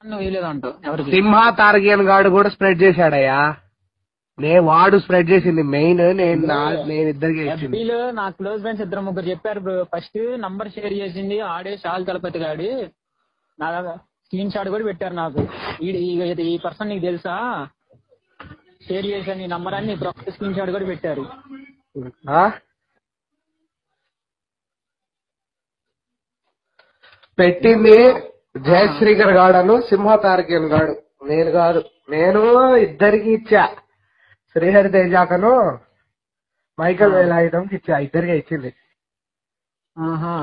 నువ్వు వేయలేదంట ఎవరికి సింహ తారగియన్ గాడు కూడా స్ప్రెడ్ చేశాడయ్యా నే వాడు స్ప్రెడ్ చేసింది మెయిన్ నేను నా- నేను ఇద్దరికి ఇచ్చింది ఎఫ్బీలో నా క్లోజ్ ఫ్రెండ్స్ ఇద్దరు ముగ్గురు చెప్పారు బ్రో ఫస్ట్ నంబర్ షేర్ చేసింది ఆడే షాల్ తలపతి గాడి నా స్క్రీన్ షాట్ కూడా పెట్టారు నాకు ఈ- ఈ- ఈ పర్సన్ నీకు తెలుసా షేర్ చేశాను నీ నంబర్ అని ఇప్పుడు ఒక్క స్క్రీన్ షాట్ కూడా పెట్టారు ఆ? పెట్టింది జయశ్రీకర్ గాడను సింహ తారకియన్ గాడు నేను కాదు నేను ఇద్దరికి ఇచ్చా శ్రీహరి తేజాకను మైకల్ వేలాయుధంకి ఇచ్చా ఇద్దరికి ఇచ్చింది ఆహా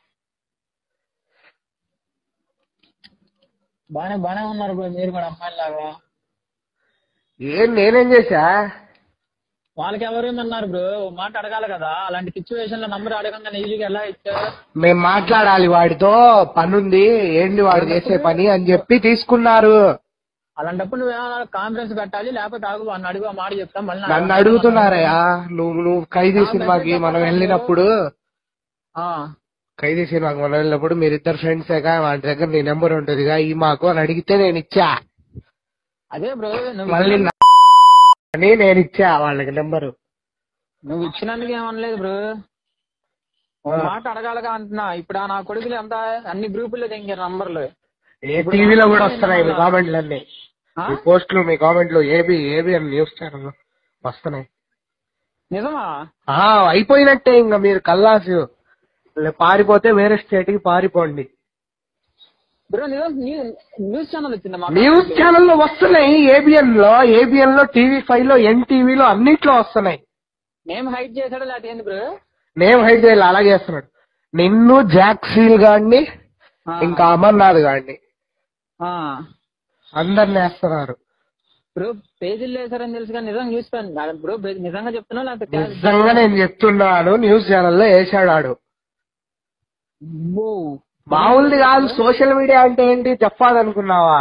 బానే బానే ఉన్నారు బ్రో మీరు కూడా అమ్మాయిలాగా ఏం నేనేం చేశా వాళ్ళకి ఎవరు అన్నారు బ్రో ఓ మాట అడగాలి కదా అలాంటి సిచ్యువేషన్ లో నంబర్ అడగంగానే ఈజీగా ఎలా ఇచ్చారు మేం మాట్లాడాలి వాడితో పనుంది ఏంటి వాడు చేసే పని అని చెప్పి తీసుకున్నారు అలాంటప్పుడు నువ్వు కాన్ఫరెన్స్ పెట్టాలి లేకపోతే ఆగు వాడిని అడుగు ఆ మాట చెప్తాం మళ్ళీ నాకు నన్ను అడుగుతున్నారయ్యా నువ్వు నువ్వు ఖైదీ సినిమాకి మనం వెళ్ళినప్పుడు ఆ, ఖైదీ సినిమాకి మనం వెళ్ళినప్పుడు మీరిద్దరు ఫ్రెండ్సేగా వాడి దగ్గర నీ నెంబర్ ఉంటదిగా ఈ మాకు అని అడిగితే నేను ఇచ్చా అదే బ్రో నువ్వు మళ్ళీ నా అని నేను ఇచ్చా వాళ్ళకి నెంబరు నువ్వు ఇచ్చినందుకు ఏమనలేదు బ్రో ఓ మాట అడగాలిగా అంటున్నా ఇప్పుడు ఆ నా కొడుకులు ఎంత అన్ని గ్రూపుల్లో దింగారు నంబర్లు ఏ టీవీలో కూడా వస్తున్నాయి మీ కామెంట్లు అన్ని ఆ? మీ పోస్టులు మీ కామెంట్లు ఏబి ఏబి అని న్యూస్ ఛానల్ వస్తున్నాయి నిజమా ఆ అయిపోయినట్టే ఇంకా మీరు కల్లాసు లే- పారిపోతే వేరే స్టేట్ కి పారిపోండి బ్రో నిజం న్యూ- న్యూస్ ఛానల్ వచ్చిందా మాకు న్యూస్ ఛానల్లో వస్తున్నాయి ఏబిఎన్ లో ఏబిఎన్ లో టీవీ ఫైవ్ లో ఎన్టీవీలో అన్నిట్లో వస్తున్నాయి నేమ్ హైట్ చేశాడో లేకపోతే ఏంది బ్రో నేమ్ హైడ్ చేయాలి అలా చేస్తున్నాడు నిన్ను జాక్సీల్ గాడిని ఆ, ఇంకా అమర్నాథ్ గాడిని ఆ. అందరిని వేస్తున్నారు బ్రో పేజీలు వేసారని తెలుసు కానీ నిజం న్యూస్ బ్రో నిజంగా చెప్తున్నా లేకపోతే క్యాష్ నిజంగా నేను చెప్తున్నాను న్యూస్ ఛానల్లో వేసాడు ఆడు అబ్బో. మామూలుది కాదు సోషల్ మీడియా అంటే ఏంటి చెప్పాలనుకున్నావా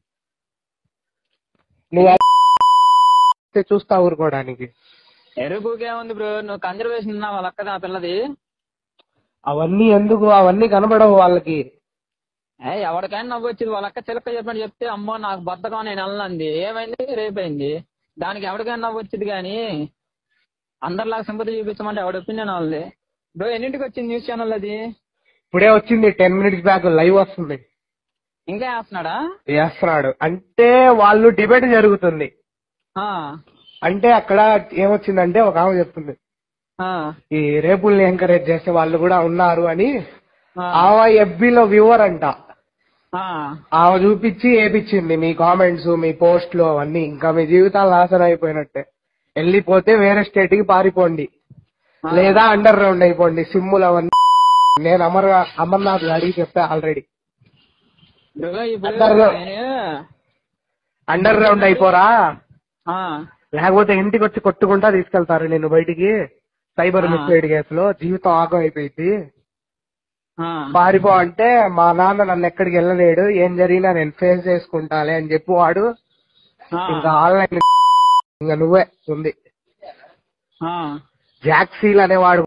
నువ్వు అలా చూస్తా ఊరుకోవడానికి ఎరుపుకే ఉంది బ్రో నువ్వు కన్జర్వేషన్ ఉన్నావు వాళ్ళ అక్కదా ఆ పిల్లది అవన్నీ ఎందుకు అవన్నీ కనబడవు వాళ్ళకి ఏ ఎవరికైనా నవ్వు వచ్చింది వాళ్ళ అక్క చిలక చెప్పినట్టు చెప్తే అమ్మో నాకు బద్దకం నేను వెళ్ళనంది ఏమైంది రేపైంది దానికి ఎవరికైనా నవ్వు వచ్చింది కానీ అందరిలాగా సింపతి చూపించమంటే ఎవడ ఒపీనియన్ వాళ్ళది బ్రో ఎన్నింటికి వచ్చింది న్యూస్ ఛానల్ అది ఇప్పుడే వచ్చింది టెన్ మినిట్స్ బ్యాక్ లైవ్ వస్తుంది ఇంకా వేస్తున్నాడా చేస్తున్నాడు అంటే వాళ్ళు డిబేట్ జరుగుతుంది ఆ, అంటే అక్కడ ఏమొచ్చిందంటే ఒక ఆమె చెప్తుంది ఆ, ఈ రేపుల్ని ఎంకరేజ్ చేసే వాళ్ళు కూడా ఉన్నారు అని ఆ, ఆమె ఎఫ్బీలో వ్యూవర్ అంట ఆ. ఆమె చూపించి ఏపిచ్చింది మీ కామెంట్స్ మీ పోస్ట్లు అవన్నీ ఇంకా మీ జీవితాలు నాశనం అయిపోయినట్టే వెళ్ళిపోతే వేరే స్టేట్ కి పారిపోండి లేదా అండర్ గ్రౌండ్ అయిపోండి సిమ్ములు అవన్నీ నేను అమర్ అమర్నాథ్ గారికి చెప్పా ఆల్రెడీ బ్రో ఇప్పుడు అందరూ- నేను అండర్ గ్రౌండ్ అయిపోరా ఆ, లేకపోతే ఇంటికి వచ్చి కొట్టుకుంటా తీసుకెళ్తారు నేను బయటికి సైబర్ ఆ. మిస్సైడ్ కేసులో జీవితం ఆగం అయిపోయింది ఆ, పారిపో అంటే మా నాన్న నన్ను ఎక్కడికి వెళ్ళలేడు ఏం జరిగినా నేను ఫేస్ చేసుకుంటాలే అని చెప్పి వాడు ఆ, ఇంకా ఆన్లైన్ ఇంకా నువ్వే ఉంది ఆ. జాక్సీల్ అనేవాడు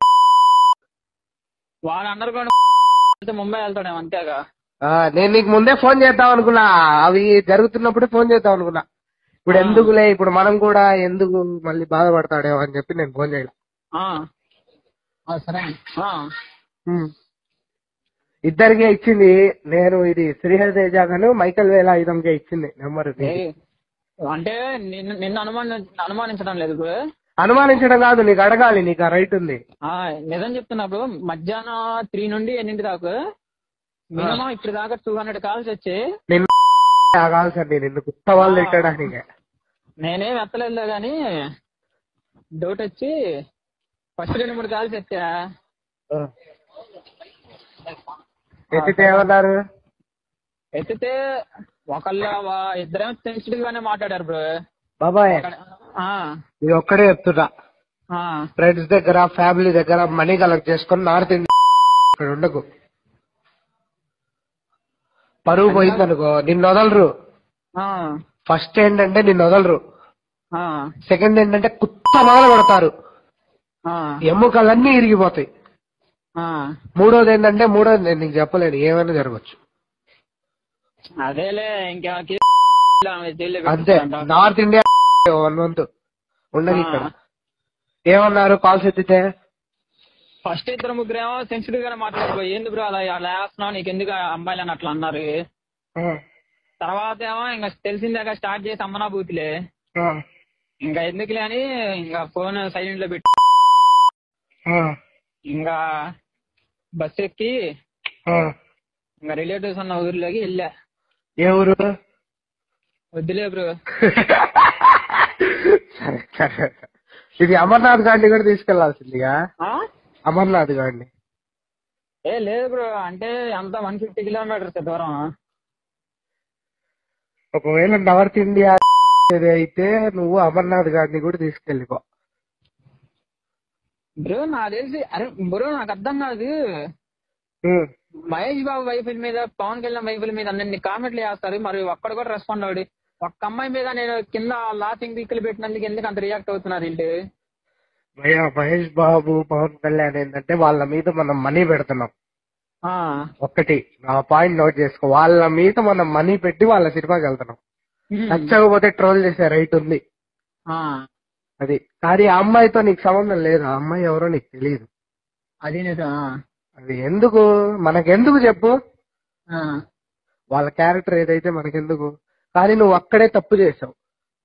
వాడు అండర్ గ్రౌండ్ వెళ్తే ముంబై వెళ్తాడేమో అంతేగా ఆ, నేను నీకు ముందే ఫోన్ చేద్దాం అనుకున్నా అవి జరుగుతున్నప్పుడే ఫోన్ చేద్దాం అనుకున్నా ఇప్పుడు ఆ. ఎందుకులే ఇప్పుడు మనం కూడా ఎందుకు మళ్ళీ బాధపడతాడేమో అని చెప్పి నేను ఫోన్ చేయలే ఆ. ఆ, సరే ఆ. ఉమ్. ఇద్దరికే ఇచ్చింది నేను ఇది శ్రీహరి తేజాగను మైకల్ వేలాయుధంకే ఇచ్చింది నెంబర్ ఏ, అంటే నిన్ను నిన్ను అనుమాని అనుమానించడం లేదు బ్రో అనుమానించడం కాదు నీకు అడగాలి నీకు ఆ రైట్ ఉంది ఆ, నిజం చెప్తున్నా బ్రో మధ్యాహ్నం త్రీ నుండి ఎన్నింటి దాకా మినిమం ఇప్పుడు దాకా టూ హండ్రెడ్ కాల్స్ వచ్చి నిన్ను కాదు సార్ నేను నిన్ను కుత్త వాళ్ళు తిట్టడానికి నేనేం ఎత్తలేదు కానీ డౌట్ వచ్చి ఫస్ట్ రెండు మూడు కాల్స్ ఎత్తా ఎత్తితే ఏమన్నారు ఎత్తితే ఒకళ్ళ వా- ఇద్దరేమో సెన్సిటివ్ గానే మాట్లాడారు బ్రో బాబాయ్ ఆ, ఇది ఒక్కడే చెప్తున్నా ఆ, ఫ్రెండ్స్ దగ్గర ఫ్యామిలీ దగ్గర మనీ కలెక్ట్ చేసుకొని నార్త్ ఇండియా ఇక్కడ ఉండకు పరువు పోయిందనుకో నిన్ను వదలరు ఆ, ఫస్ట్ ఏంటంటే నిన్ను వదలరు ఆ, సెకండ్ ఏంటంటే కుత్త మొదలు కొడతారు ఆ, ఎముకలన్నీ ఇరిగిపోతాయి ఆ. మూడోది ఏంటంటే మూడోది నేను నీకు చెప్పలేను ఏమైనా జరగచ్చు అదేలే ఇంకా జైల్లో అంతే పెట్టేస్తారంట. నార్త్ ఇండియా వన్ మంత్ ఉండదు ఇక్కడ ఏమన్నారు కాల్స్ ఎత్తితే ఫస్ట్ ఇద్దరు ముగ్గురు ఏమో సెన్సిటివ్ గానే మాట్లాడుకో ఏంది బ్రో అలా అలా వేస్తున్నావు నీకు ఎందుకు అమ్మాయిలు అని అట్లా అన్నారు ఆ, తర్వాత ఏమో ఇంకా తెలిసిందాక స్టార్ట్ చేసి అమ్మనా బూతులే ఆ, ఇంకా ఎందుకులే అని ఇంకా ఫోన్ సైలెంట్ లో పెట్టి ఆ, ఇంకా బస్ ఎక్కి ఆ. ఇంకా రిలేటివ్స్ ఉన్న ఊర్లోకి వెళ్ళా ఏ ఊరు వద్దులే బ్రో సరే సరే ఇది అమర్నాథ్ గారిని కూడా తీసుకెళ్లాల్సిందిగా అమర్నాథ్ గారిని ఏ లేదు బ్రో అంటే అంత వన్ ఫిఫ్టీ కిలోమీటర్స్ దూరం ఒకవేళ నార్త్ ఇండియా ఇది అయితే నువ్వు అమర్నాథ్ గారిని కూడా తీసుకెళ్ళిపో బ్రో నాకు తెలిసి అరే బ్రో నాకు అర్థం కాదు ఉమ్. మహేష్ బాబు వైఫుల మీద పవన్ కళ్యాణ్ వైఫుల మీద అన్ని కామెంట్లు చేస్తారు మరి ఒక్కడ కూడా రెస్పాండ్ అవ్వడు ఒక్క అమ్మాయి మీద నేను కింద లాసింగ్ దిక్కులు పెట్టినందుకు ఎందుకు అంత రియాక్ట్ అవుతున్నారు వీళ్ళు భయ్యా మహేష్ బాబు పవన్ కళ్యాణ్ ఏంటంటే వాళ్ళ మీద మనం మనీ పెడుతున్నాం ఆ, ఒక్కటి నా పాయింట్ నోట్ చేసుకో వాళ్ళ మీద మనం మనీ పెట్టి వాళ్ళ సినిమాకి వెళ్తున్నాం ఉమ్, నచ్చకపోతే ట్రోల్ చేసే రైట్ ఉంది ఆ, అది కానీ ఆ అమ్మాయితో నీకు సంబంధం లేదు ఆ అమ్మాయి ఎవరో నీకు తెలియదు అది నిజం ఆ, అది ఎందుకు మనకెందుకు చెప్పు ఆ, వాళ్ళ క్యారెక్టర్ ఏదైతే మనకెందుకు కానీ నువ్వు అక్కడే తప్పు చేసావు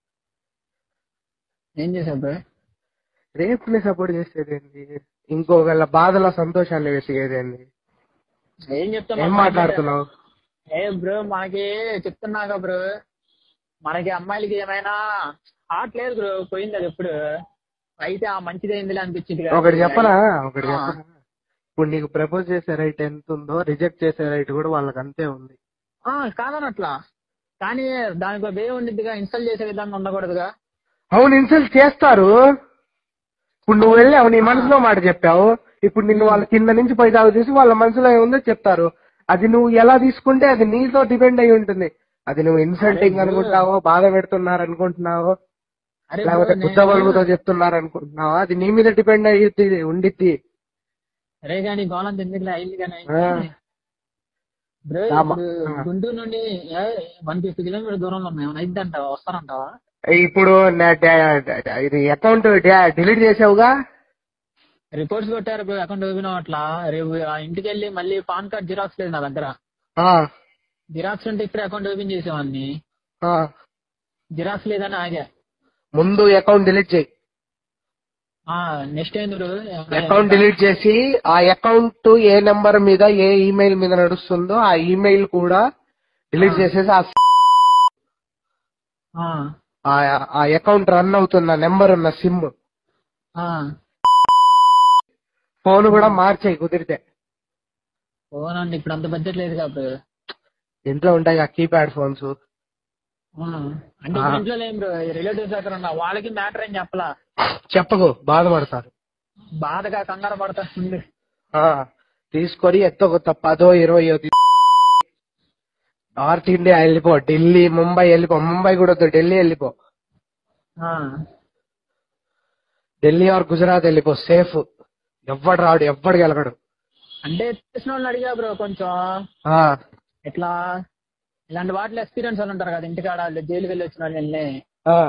ఏం చేసావు బ్రో రేప్ ని సపోర్ట్ చేసేది ఏంది ఇంకొకళ్ళ బాధల సంతోషాన్ని వెతికేది ఏంది ఏం చెప్తాను ఏం మాట్లాడుతున్నావు ఏ బ్రో మనకి చెప్తున్నాగా బ్రో మనకి అమ్మాయిలకి ఏమైనా హార్ట్ లేదు బ్రో పోయింది అది ఎప్పుడు అయితే ఆ మంచిదైందిలే అనిపించింది కదా. ఒకటి చెప్పనా ఒకటి ఆ. చెప్పనా ఇప్పుడు నీకు ప్రపోజ్ చేసే రైట్ ఎంత ఉందో రిజెక్ట్ చేసే రైట్ కూడా వాళ్ళకి అంతే ఉంది ఆ, కాదనట్లా కానీ దానికి ఒక వే ఉండిద్దిగా ఇన్స్టాల్ చేసే విధానం ఉండకూడదుగా అవును ఇన్సల్ట్ చేస్తారు ఇప్పుడు నువ్వు వెళ్ళావు నీ మనసులో మాట చెప్పావు ఇప్పుడు నిన్ను వాళ్ళ కింద నుంచి పై దాకా చూసి వాళ్ళ మనసులో ఏముందో చెప్తారు అది నువ్వు ఎలా తీసుకుంటే అది నీతో డిపెండ్ అయి ఉంటుంది అది నువ్వు ఇన్సల్టింగ్ అరే అనుకుంటావో బాధ పెడుతున్నారు అనుకుంటున్నావో అరే లేకపోతే బ్రో, బుద్ధ నేను- బలుగుతో చెప్తున్నారు అనుకుంటున్నావా అది నీ మీద డిపెండ్ అయ్యి ఉండిద్ది అరే కానీ గోళం ఎందుకులే అయింది కానీ ఆ. బ్రో ఆమా. ఇప్పుడు ఆ. గుంటూరు నుండి వన్ ఫిఫ్టీ కిలోమీటర్ దూరంలో ఉన్నాయి ఏమైనా అయిద్దంటావా వస్తానంటావా ఇప్పుడు నా డా- ఇది అకౌంట్ డిలీట్ చేసావుగా రిపోర్ట్స్ కొట్టారు బ్రో అకౌంట్ ఓపెన్ అట్లా రేపు ఆ ఇంటికి వెళ్ళి మళ్ళీ పాన్ కార్డ్ జిరాక్స్ లేదు నా దగ్గర ఆ, జిరాక్స్ ఉంటే ఇప్పుడే అకౌంట్ ఓపెన్ చేసేవాడిని ఆ. జిరాక్స్ లేదని ఆగా ముందు అకౌంట్ డిలీట్ చేయి నెక్స్ట్ ఏంది బ్రో అకౌంట్ డిలీట్ చేసి ఆ అకౌంట్ ఏ నెంబర్ మీద ఏ ఈమెయిల్ మీద నడుస్తుందో ఆ ఈమెయిల్ కూడా డిలీట్ ఆ. చేసేసి ఆ ఆ, ఆ- ఆ అకౌంట్ రన్ అవుతున్న నెంబర్ ఉన్న సిమ్ ఆ. ఫోన్ కూడా మార్చేయి కుదిరితే అవునండి ఇప్పుడు అంత బడ్జెట్ లేదు కదా బ్రో ఇంట్లో ఉంటాయి ఆ కీప్యాడ్ ఫోన్స్ ఆ, అంటే ఆ. ఇప్పుడు ఇంట్లో లేం బ్రో రిలేటివ్స్ దగ్గర ఉన్నా వాళ్ళకి మ్యాటర్ ఏం చెప్పలా చెప్పకు బాధపడతారు బాధగా కంగారు పడతా ఉంది ఆ, తీసుకొని ఎంతో కొత్త పదో ఇరవయో తీ- నార్త్ ఇండియా వెళ్ళిపో ఢిల్లీ ముంబై వెళ్ళిపో ముంబై కూడా వద్దు ఢిల్లీ వెళ్ళిపో ఆ, ఢిల్లీ ఆర్ గుజరాత్ వెళ్ళిపో సేఫ్ ఎవ్వడు రాడు ఎవ్వడు గెలగడు అంటే తెలిసిన వాళ్ళని అడిగా బ్రో కొంచెం ఆ, ఇట్లా ఇలాంటి వాటిలో ఎక్స్పీరియన్స్ వాళ్ళు ఉంటారు కదా ఇంటికాడ వాళ్ళు జైలుకి వెళ్ళి వచ్చిన వాళ్ళు వెళ్ళి ఆ.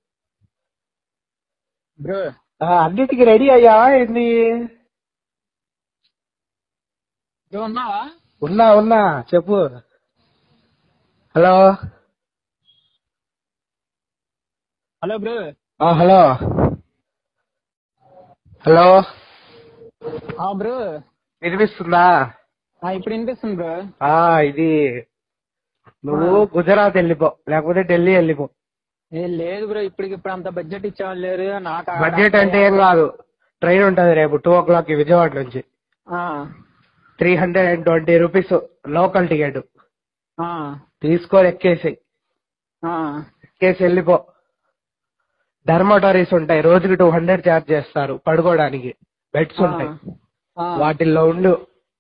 బ్రో ఆ, అన్నిటికీ రెడీ అయ్యా ఏంది బ్రో ఉన్నావా ఉన్నా ఉన్నా చెప్పు హలో హలో బ్రో ఆ, హలో హలో ఆ బ్రో వినిపిస్తుందా ఆ, ఇప్పుడు వినిపిస్తుంది బ్రో ఆ ఇది నువ్వు గుజరాత్ వెళ్ళిపో లేకపోతే ఢిల్లీ వెళ్ళిపో ఏ లేదు బ్రో ఇప్పటికి ఇప్పుడు అంత బడ్జెట్ ఇచ్చేవాళ్ళు లేరు నాకు ఆడ- బడ్జెట్ అంటే ఏం కాదు ట్రైన్ ఉంటది రేపు టూ ఓ క్లాక్ విజయవాడ నుంచి ఆ, three hundred and twenty rupees local ticket ఆ, తీసుకొని ఎక్కేసి ఆ, ఎక్కేసి వెళ్ళిపో ధర్మటరీస్ ఉంటాయి రోజుకి టూ హండ్రెడ్ ఛార్జ్ చేస్తారు పడుకోవడానికి బెడ్స్ ఉంటాయి ఆ. వాటిల్లో ఉండు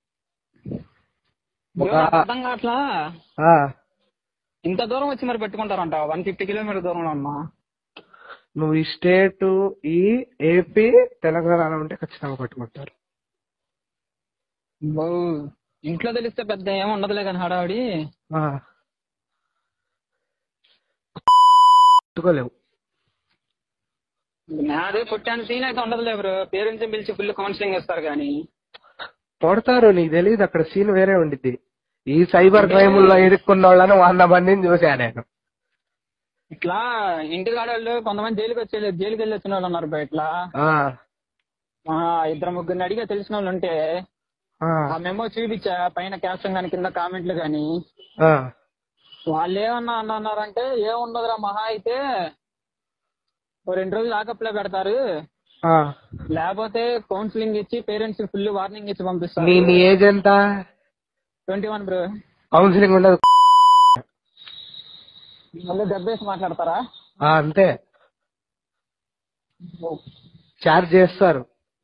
బ్రో, ఒక- నాకు అర్థం కావట్లా ఆ ఇంత దూరం వచ్చి మరి పెట్టుకుంటారంట వన్ ఫిఫ్టీ కిలోమీటర్ దూరంలో ఉన్నా నువ్వు ఈ స్టేట్ ఈ ఏపీ తెలంగాణలో ఉంటే ఖచ్చితంగా పట్టుకుంటారు బో, ఇంట్లో తెలిస్తే పెద్ద ఏమి ఉండదులే కానీ హడావిడి ఆ, తట్టుకోలేవు నాదే పుట్టాను సీన్ అయితే ఉండదులే బ్రో పేరెంట్స్ పిలిచి ఫుల్ కౌన్సిలింగ్ ఇస్తారు కానీ కొడతారు నీకు తెలియదు అక్కడ సీన్ వేరే ఉండిద్ది ఈ సైబర్ క్రైముల్లో ఇరుక్కున్న వాళ్ళని వంద మందిని చూసా నేను ఇట్లా ఇంటి వాళ్ళు కొంతమంది జైలుకి వచ్చే జైలుకి వెళ్ళి వచ్చిన వాళ్ళు ఉన్నారు బ్రో ఇట్లా ఆ, ఆ, ఇద్దరు ముగ్గురిని అడిగా తెలిసిన వాళ్ళు ఉంటే ఆ, ఆ మెమో చూపించా పైన క్యాప్షన్ కానీ కింద కామెంట్లు కానీ ఆ, వాళ్ళు ఏమన్నా అన్న అన్నారంటే ఏముండదురా మహా అయితే ఓ రెండు రోజులు లాకప్లో పెడతారు ఆ. లేకపోతే కౌన్సిలింగ్ ఇచ్చి పేరెంట్స్ ఫుల్ వార్నింగ్ ఇచ్చి నీ పంపిస్తారు నీ ఏజ్ ఎంత ట్వంటీ వన్ బ్రో కౌన్సిలింగ్ ఉండదు మళ్ళీ దెబ్బేసి మాట్లాడతారా ఆ, అంతే చార్జ్ చేస్తారు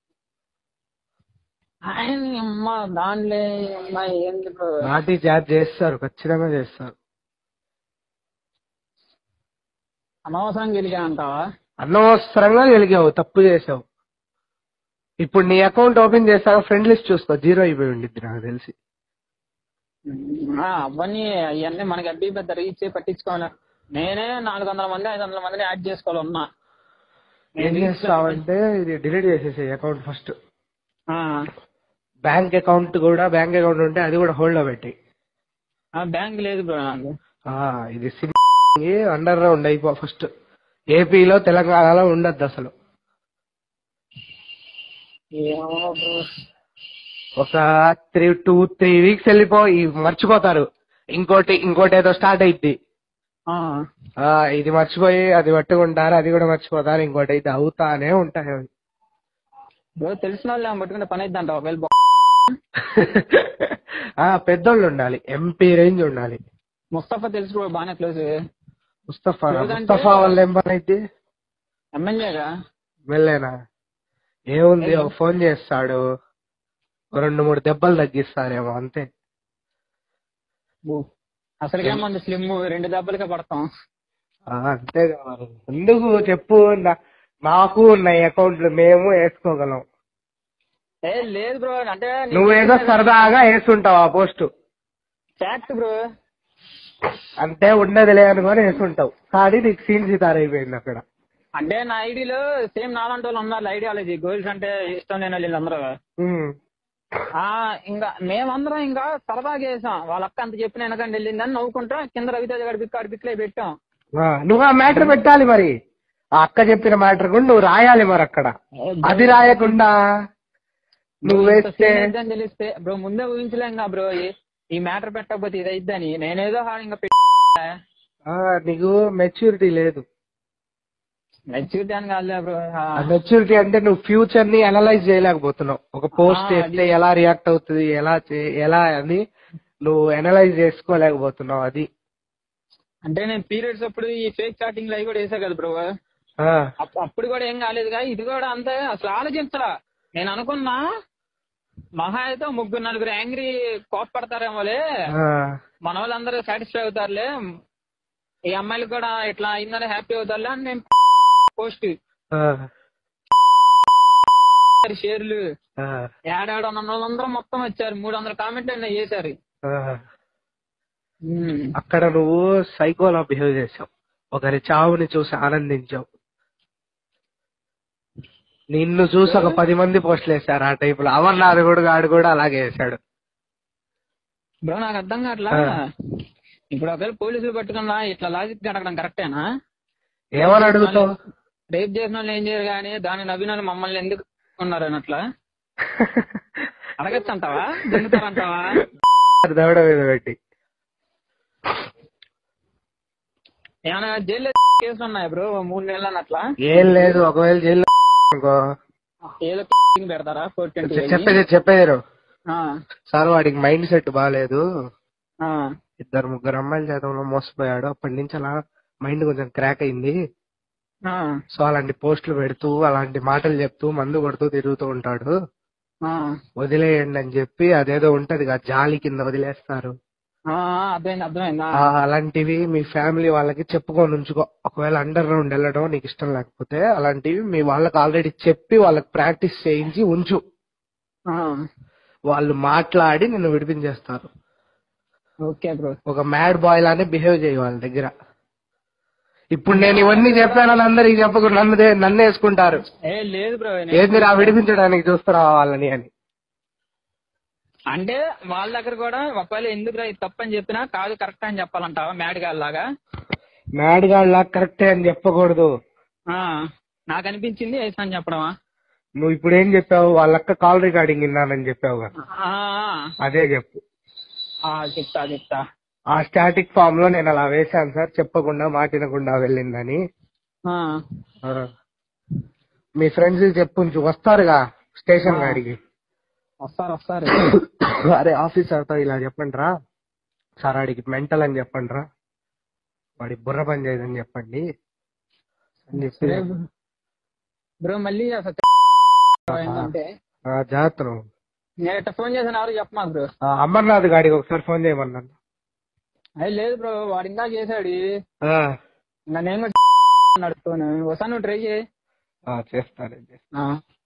ఆయన అమ్మ దానిలే అమ్మ ఏంది బ్రో నాటి చార్జ్ చేస్తారు ఖచ్చితంగా చేస్తారు అనవసరంగా గెలిగా అంటావా అనవసరంగా గెలిగావు తప్పు చేసావు ఇప్పుడు నీ అకౌంట్ ఓపెన్ చేస్తాక ఫ్రెండ్ లిస్ట్ చూసుకో జీరో అయిపోయి ఉండిద్ది నాకు తెలిసి ఆ, అవన్నీ అవన్నీ మనకి అడ్డీ పెద్ద రీచ్ పట్టించుకోవాలి నేనే నాలుగు వందల మంది ఐదు వందల మందిని యాడ్ చేసుకోవాలి ఉన్నా ఏం చేస్తావంటే ఇది డిలీట్ చేసేసే అకౌంట్ ఫస్ట్ ఆ, బ్యాంక్ అకౌంట్ కూడా బ్యాంక్ అకౌంట్ ఉంటే అది కూడా హోల్డ్ లో పెట్టి ఆ, బ్యాంక్ లేదు బ్రో నాకు ఆ, ఇది సిమ్ అండర్ గ్రౌండ్ అయిపో ఫస్ట్ ఏపీలో తెలంగాణలో ఉండద్దు అసలు ఏమో బ్రో ఒక త్రీ టూ త్రీ వీక్స్ వెళ్ళిపో ఈ మర్చిపోతారు ఇంకోటి ఇంకోటి ఏదో స్టార్ట్ అయిద్ది ఆ, ఆ ఇది మర్చిపోయి అది పట్టుకుంటారు అది కూడా మర్చిపోతారు ఇంకోటి ఇది అవుతానే ఉంటాయి అవి బ్రో తెలిసిన వాళ్ళు ఏమో పట్టుకుంటే పని అయిద్దంట ఒకవేళ బొ- ఆ పెద్దోళ్ళు ఉండాలి ఎంపీ రేంజ్ ఉండాలి ముస్తఫా తెలుసు బ్రో బాగానే క్లోజ్ ముస్తఫా లేదంటే- ముస్తఫా వల్ల ఏం పని అయితే ఎమ్మెల్యేగా వెళ్ళేనా ఏముంది ఒక ఫోన్ చేస్తాడు ఒక రెండు మూడు దెబ్బలు తగ్గిస్తారేమో అంతే అసలుకే మంది స్లిమ్ రెండు దెబ్బలకే పడతాం ఆ, అంతే కదా మరి. ఎందుకు చెప్పు నా- మాకు ఉన్నాయి అకౌంట్లు మేము వేసుకోగలం ఏ లేదు బ్రో అంటే నువ్వేదో సరదాగా వేసుంటావు ఆ పోస్ట్ ఫ్యాక్ట్ బ్రో అంతే ఉండదులే అనుకొని వేసుంటావు కానీ నీకు సీన్ సితార్ అయిపోయింది అక్కడ అంటే నా ఐడిలో సేమ్ నాలంటి వాళ్ళు ఉన్నారు ఐడియాలజీ గోల్స్ అంటే ఇష్టం లేని వాళ్ళు వీళ్ళందరూ ఉమ్. ఆ ఇంకా మేమందరం ఇంకా సరదాగా వేసాం వాళ్ళ అక్క అంత చెప్పిన వెనకండి వెళ్ళిందని నవ్వుకుంటా కింద రవితేజ గారి బిక్కు ఆడి బిక్లే పెట్టాం ఆ, నువ్వు ఆ మ్యాటర్ పెట్టాలి మరి ఆ అక్క చెప్పిన మ్యాటర్ కూడా నువ్వు రాయాలి మరి అక్కడ అది రాయకుండా నువ్వు వేస్తే అని తెలిస్తే బ్రో ముందే ఊహించలేం కా బ్రో ఈ- ఈ మ్యాటర్ పెట్టకపోతే ఇది అయిద్దని నేనేదో హా- ఇంకా పెట్టి ఆ, నీకు మెచ్యూరిటీ లేదు మెచ్యూరిటీ అని కాదులే బ్రో ఆ మెచ్యూరిటీ అంటే నువ్వు ఫ్యూచర్ ని అనలైజ్ చేయలేకపోతున్నావు ఒక పోస్ట్ ఆ, చేస్తే ఎలా రియాక్ట్ అవుతుంది ఎలా చే- ఎలా అని నువ్వు అనలైజ్ చేసుకోలేకపోతున్నావు అది అంటే నేను పీరియడ్స్ అప్పుడు ఈ ఫేక్ చాటింగ్ అవి కూడా వేసా కదా బ్రో ఆ, అప్- అప్పుడు కూడా ఏం కాలేదుగా ఇది కూడా అంతే అసలు ఆలోచించరా నేను అనుకున్నా మహా అయితే ముగ్గురు నలుగురు యాంగ్రీ కోపడతారేమోలే ఆ, మన వాళ్ళందరూ సాటిస్ఫై అవుతారులే ఈ అమ్మాయిలు కూడా ఇట్లా అయిందని హ్యాపీ అవుతారులే అని నేను పోస్ట్ ఆ, షేర్లు ఆ, ఏడాడు ఉన్న వాళ్ళందరూ మొత్తం వచ్చారు మూడు వందల కామెంట్లు అయినా చేశారు ఆ. ఉమ్. అక్కడ నువ్వు సైకోలా బిహేవ్ చేసావు ఒకరి చావుని చూసి ఆనందించావు నిన్ను చూసి ఒక పది మంది పోస్టులు వేశారు ఆ టైప్ లో అమర్నాథ్ కూడా గాడు కూడా అలాగే వేశాడు బ్రో నాకు అర్థం కావట్లా ఆ. ఇప్పుడు ఒకవేళ పోలీసులు పట్టుకున్నా ఇట్లా లాజిక్ అడగడం కరెక్టేనా ఏమని అడుగుతావు రేప్ చేసిన వాళ్ళు ఏం చేయరు కానీ దాన్ని నవ్విన వాళ్ళు మమ్మల్ని ఎందుకు ఉన్నారు అని అట్లా అడగచ్చు అంటావా దిగుతారంటావా దవడ మీద పెట్టి ఏమైనా జైల్లో కేసులు ఉన్నాయి బ్రో మూడు నెలలు అని అట్లా ఏం లేదు ఒకవేళ జైల్లో అనుకో ఏదో పెడతారా ఫోర్ ట్వంటీ చెప్పేది చెప్పేది సార్ వాడికి మైండ్ సెట్ బాగాలేదు ఇద్దరు ముగ్గురు అమ్మాయిల చేతంలో మోసపోయాడు అప్పటి నుంచి అలా మైండ్ కొంచెం క్రాక్ అయింది సో అలాంటి పోస్టులు పెడుతూ అలాంటి మాటలు చెప్తూ మందు కొడుతూ తిరుగుతూ ఉంటాడు వదిలేయండి అని చెప్పి అదేదో ఉంటది కదా జాలి కింద వదిలేస్తారు అర్థమైంది అర్థమైందా ఆ, అలాంటివి మీ ఫ్యామిలీ వాళ్ళకి చెప్పుకొని ఉంచుకో ఒకవేళ అండర్ గ్రౌండ్ వెళ్ళడం నీకు ఇష్టం లేకపోతే అలాంటివి మీ వాళ్ళకి ఆల్రెడీ చెప్పి వాళ్ళకి ప్రాక్టీస్ చేయించి ఉంచు వాళ్ళు మాట్లాడి నిన్ను విడిపించేస్తారు ఓకే బ్రో ఒక మ్యాడ్ బాయ్ లానే బిహేవ్ చేయి వాళ్ళ దగ్గర ఇప్పుడు నేను ఇవన్నీ చెప్పానని అందరికి చెప్పకుండా నన్ను దే- నన్ను వేసుకుంటారు ఏ లేదు బ్రో ఏంది నా విడిపించడానికి చూస్తున్నావా వాళ్ళని అని అంటే వాళ్ళ దగ్గర కూడా ఒకవేళ ఎందుకు ఇది తప్పని చెప్పినా కాదు కరెక్ట్ అని చెప్పాలంటావా మ్యాడ్ లాగా మ్యాడ్గాళ్ళ కరెక్టే అని చెప్పకూడదు ఆ, నాకు అనిపించింది వేసా అని చెప్పడమా నువ్వు ఇప్పుడు ఏం చెప్పావు వాళ్ళక్క కాల్ రికార్డింగ్ విన్నానని చెప్పావు కదా ఆ, అదే చెప్పు ఆ, చెప్తా చెప్తా ఆ స్టాటిక్ ఫామ్ లో నేను అలా వేశాను సార్ చెప్పకుండా మాటినకుండా వెళ్ళిందని ఆ, ఆ. మీ ఫ్రెండ్స్ చెప్పుంచు వస్తారుగా స్టేషన్ గాడికి వస్తారు వస్తారు అరే ఆఫీసర్ తో ఇలా చెప్పండి రా సార్ ఆడికి మెంటల్ అని చెప్పండి రా వాడి బుర్ర పని చేయదని చెప్పండి అని చెప్పి బ్రో మళ్ళీ అసలు ఏంటంటే ఆ, జాగ్రత్త నువ్వు. నేను ఇట్లా ఫోన్ చేసిన ఎవరు చెప్పమా బ్రో ఆ, అమర్నాథ్ గాడికి ఒకసారి ఫోన్ చేయమన్నాను అది లేదు బ్రో వాడు ఇంకా చేశాడు ఆ, ఇంకా నేను కూడా నడుపుతాను వస్తాను నువ్వు ట్రై చేయి ఆ, చేస్తాను ఆ.